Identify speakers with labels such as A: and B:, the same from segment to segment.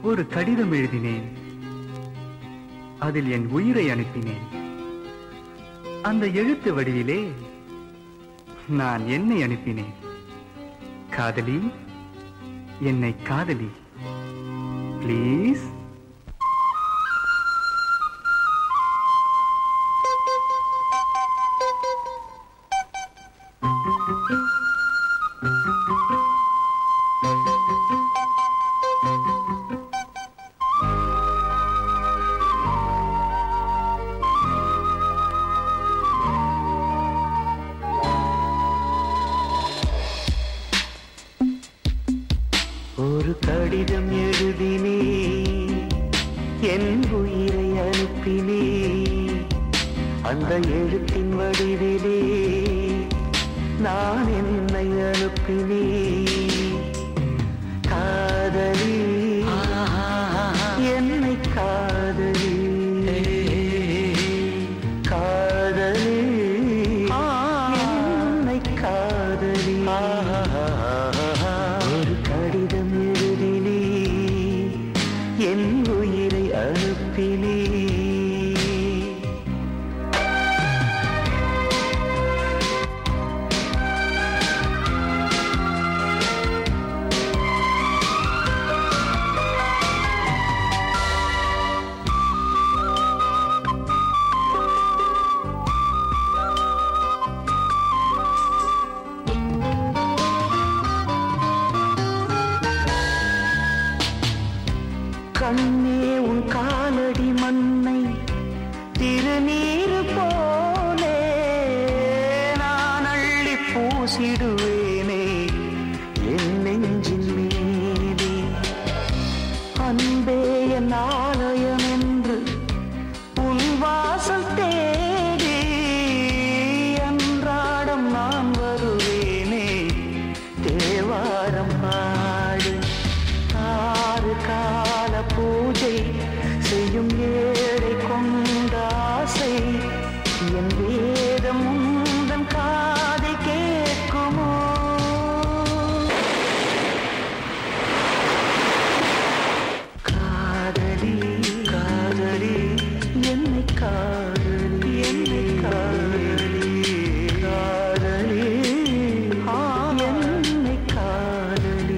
A: ஒரு கடிதம் எழுதினேன் அதில் என் உயிரை அனுப்பினேன் அந்த எழுத்து வடிவிலே நான் என்னை அனுப்பினேன் காதலி என்னை காதலி ப்ளீஸ்
B: ஒரு கடிதம் எழுதினே என் உயிரை அனுப்பினே அந்த எழுத்தின் வடிவிலே நான் என்னை அனுப்பினே காதலி என்னை காதலி காதலி என்னை காதலி ஒரு கடிதம் எழுதினே என் உயிரை அனுப்பினே கண்ணே உன் காலடி மண்ணை திருநீர் போலே நான் அள்ளி பூசிடுவேனே என் நெஞ்சின் மீதே அன்பே என் ஆலயம் என்று உன் வாசல் தேடி அன்றாடம் நான் வருவேனே தேவாரம் பாடு ஆறு கால பூஜை செய்யும் ஏழை கொண்ட ஆசை என் வேதம் உந்தன் காதை கேட்குமோ காதலி காதலி என்னை காதலி என்னை காதலி காதலி என்னை காதலி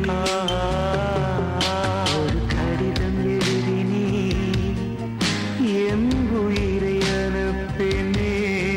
B: ஒரு கடிதம் எழுதினே என் உயிரை அனுப்பினேன்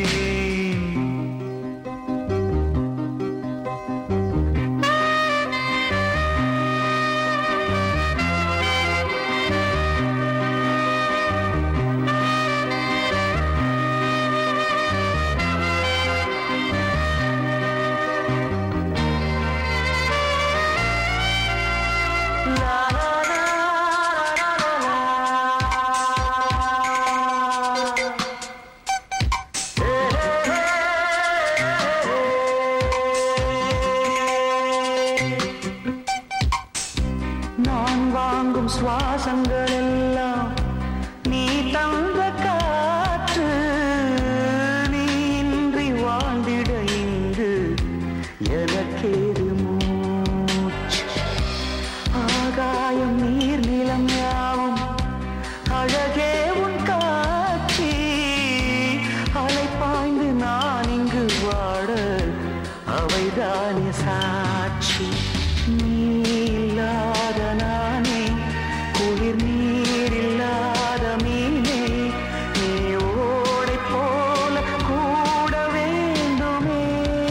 B: நான் வாங்கும் சுவாசங்கள் எல்லாம் நீ தந்த காற்று நீ இன்றி வாழ்ந்திட இங்கு எனக்கேது மூச்சு ஆகாயம் நீர் நிலம் யாவும் அழகே உன் காட்சி அலை பாய்ந்து நான் இங்கு வாட அவைதானே சாட்சி நீ இல்லாத நானே குளிர் நீர் இல்லாத மீனே நீ ஓடை போல கூட வேண்டுமே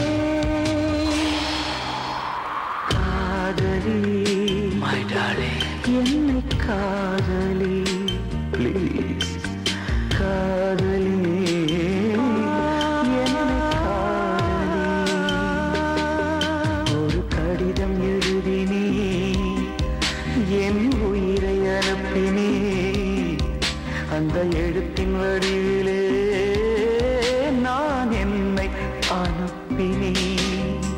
B: காதலி மை டார்லிங் என்னை காதலி ப்ளீஸ் காதலி என்னை காதலி ஒரு கடிதம் எழுதினே என் உயிரை அனுப்பினே அந்த எழுத்தின் வடிவிலே நான் என்னை அனுப்பினேன்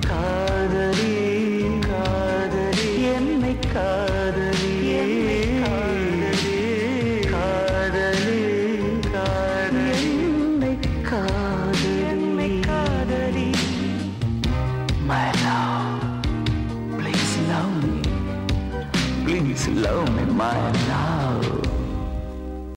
B: காதலி காதலி என்னை காதலி என்னை please love me, my love.